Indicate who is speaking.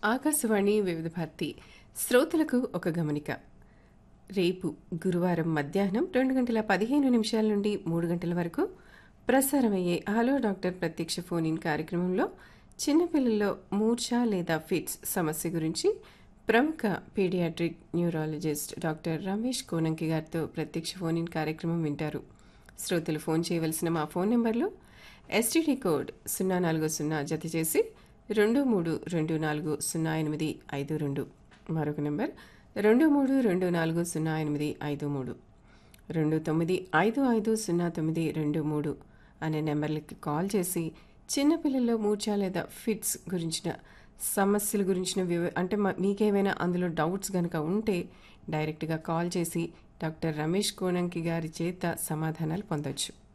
Speaker 1: ఆకాశవాణి వివిధ భారతి శ్రోతలకు ఒక గమనిక రేపు గురువారం మధ్యాహ్నం రెండు గంటల పదిహేను నిమిషాల నుండి మూడు గంటల వరకు ప్రసారమయ్యే హలో డాక్టర్ ప్రత్యక్ష ఫోన్ ఇన్ కార్యక్రమంలో చిన్నపిల్లల్లో మూర్ఛ లేదా ఫిట్స్ సమస్య గురించి ప్రముఖ paediatric neurologist doctor Ramesh Konanki గారితో ప్రత్యక్ష ఫోన్ ఇన్ కార్యక్రమం వింటారు శ్రోతలు ఫోన్ చేయవలసిన మా ఫోన్ నెంబర్లు ఎస్టీడీ కోడ్ సున్నా నాలుగు సున్నా జత చేసి రెండు మూడు రెండు నాలుగు సున్నా ఎనిమిది ఐదు రెండు మరొక నెంబర్ రెండు మూడు రెండు నాలుగు సున్నా ఎనిమిది ఐదు మూడు రెండు తొమ్మిది ఐదు ఐదు సున్నా తొమ్మిది రెండు మూడు అనే నెంబర్లకి కాల్ చేసి చిన్నపిల్లల్లో మూర్ఛ లేదా ఫిట్స్ గురించిన సమస్యల గురించిన వివ అంటే మ- మీకేమైనా అందులో డౌట్స్ కనుక ఉంటే డైరెక్ట్గా కాల్ చేసి డాక్టర్ రమేష్ కోనంకి గారి చేత సమాధానాలు పొందొచ్చు